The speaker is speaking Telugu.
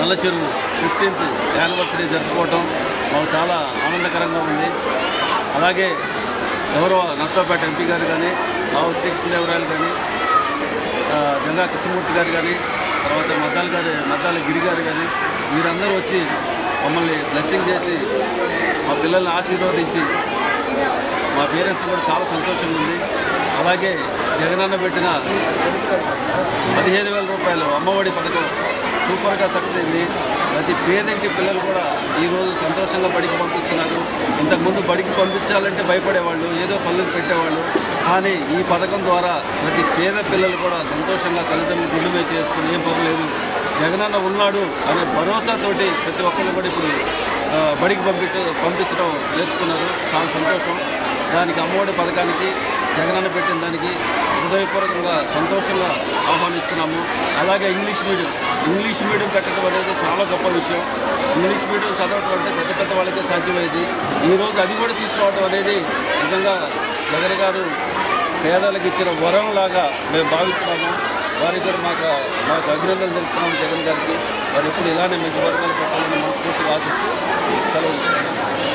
నల్ల చెరువు ఫిఫ్టీన్త్ యానివర్సరీ జరుపుకోవటం మాకు చాలా ఆనందకరంగా ఉంది అలాగే గౌరవ నర్సరావుపేట ఎంపీ గారు కానీ రావు శ్రీకృష్ణదేవరాయలు కానీ ఆ, జంగా కృష్ణమూర్తి గారు కానీ తర్వాత మద్దాల గారు మద్దాల గిరి గారు కానీ వీరందరూ వచ్చి మమ్మల్ని బ్లెస్సింగ్ చేసి మా పిల్లల్ని ఆశీర్వదించి మా పేరెంట్స్ కూడా చాలా సంతోషంగా ఉంది అలాగే జగనన్న పెట్టిన పదిహేను వేల రూపాయలు అమ్మఒడి పథకం సూపర్గా సక్సెస్ అయింది ప్రతి పేదింటి పిల్లలు కూడా ఈరోజు సంతోషంగా బడికి పంపిస్తున్నారు ఇంతకుముందు బడికి పంపించాలంటే భయపడేవాళ్ళు ఏదో పనులు పెట్టేవాళ్ళు కానీ ఈ పథకం ద్వారా ప్రతి పేద పిల్లలు కూడా సంతోషంగా తల్లిదండ్రులు గుండు మీద చేసుకుని ఏం పర్లేదు జగనన్న ఉన్నాడు అనే భరోసాతోటి ప్రతి ఒక్కరు కూడా ఇప్పుడు ఆ, బడికి పంపించ పంపించడం నేర్చుకున్నారు చాలా సంతోషం దానికి అమ్మఒడి పథకానికి జగనన్న పెట్టిన దానికి హృదయపూర్వకంగా సంతోషంగా ఆహ్వానిస్తున్నాము అలాగే ఇంగ్లీష్ మీడియం ఇంగ్లీష్ మీడియం పెట్టడం అనేది చాలా గొప్ప విషయం ఇంగ్లీష్ మీడియం చదవటం అంటే పెద్ద పెద్ద వాళ్ళకే సాధ్యమైంది ఈరోజు అది కూడా తీసుకురావడం అనేది నిజంగా జగన్ గారు పేదలకు ఇచ్చిన వరం లాగా మేము భావిస్తున్నాము వారికి కూడా మాకు మాకు అభినందనలు తెలుపుతున్నాము జగన్ గారికి వారు ఎప్పుడు ఇలానే మంచి వర్గాలు పెట్టాలని మనస్ఫూర్తిగా ఆశిస్తూ సెలవు తీసుకుంటున్నాము.